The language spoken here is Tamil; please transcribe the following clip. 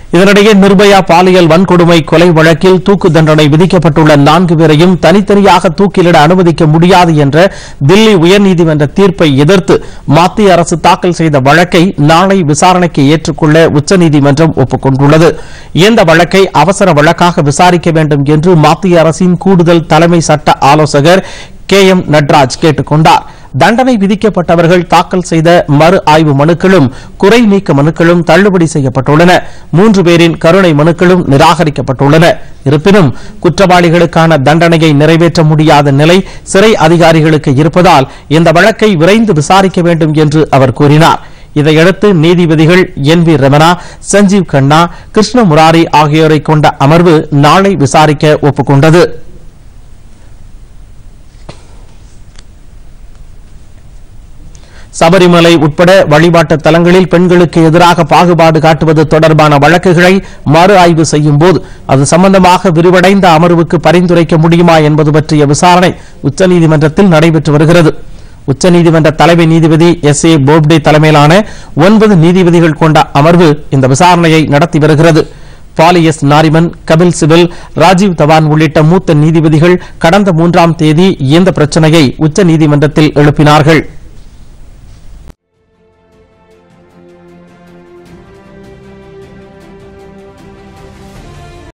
இதனிடையே நிர்பயா பாலியல் வன்கொடுமை கொலை வழக்கில் தூக்கு தண்டனை விதிக்கப்பட்டுள்ள நான்கு பேரையும் தனித்தனியாக தூக்கிலிட அனுமதிக்க முடியாது என்ற தில்லி உயர்நீதிமன்ற தீர்ப்பை எதிர்த்து மத்திய அரசு தாக்கல் செய்த வழக்கை நாளை விசாரணைக்கு ஏற்றுக்கொள்ள உச்சநீதிமன்றம் ஒப்புக்கொண்டுள்ளது இந்த வழக்கை அவசர வழக்காக விசாரிக்க வேண்டும் என்று மத்திய அரசின் கூடுதல் தலைமை சட்ட ஆலோசகர் கே எம் நட்ராஜ் கேட்டுக் கொண்டார் தண்டனை விதிக்கப்பட்டவர்கள் தாக்கல் செய்த மறு ஆய்வு மனுக்களும் குறை நீக்க மனுக்களும் தள்ளுபடி செய்யப்பட்டுள்ளன மூன்று பேரின் கருணை மனுக்களும் நிராகரிக்கப்பட்டுள்ளன இருப்பினும் குற்றவாளிகளுக்கான தண்டனையை நிறைவேற்ற முடியாத நிலை சிறை அதிகாரிகளுக்கு இருப்பதால் இந்த வழக்கை விரைந்து விசாரிக்க வேண்டும் என்று அவர் கூறினார் இதையடுத்து நீதிபதிகள் என் வி ரமணா சஞ்சீவ் கண்ணா கிருஷ்ண முராரி ஆகியோரை கொண்ட அமர்வு நாளை விசாரிக்க ஒப்புக்கொண்டது சபரிமலை உட்பட வழிபாட்டு தலங்களில் பெண்களுக்கு எதிராக பாகுபாடு காட்டுவது தொடர்பான வழக்குகளை மறு ஆய்வு செய்யும் போது அது சம்பந்தமாக விரிவடைந்த அமர்வுக்கு பரிந்துரைக்க முடியுமா என்பது பற்றிய விசாரணை உச்சநீதிமன்றத்தில் நடைபெற்று வருகிறது உச்சநீதிமன்ற தலைமை நீதிபதி எஸ் ஏ போப்டே தலைமையிலான ஒன்பது நீதிபதிகள் கொண்ட அமர்வு இந்த விசாரணையை நடத்தி வருகிறது பாலி எஸ் நாரிமன் கபில் சிபில் ராஜீவ் தவான் உள்ளிட்ட மூத்த நீதிபதிகள் கடந்த மூன்றாம் தேதி இந்த பிரச்சனையை உச்சநீதிமன்றத்தில் எழுப்பினார்கள்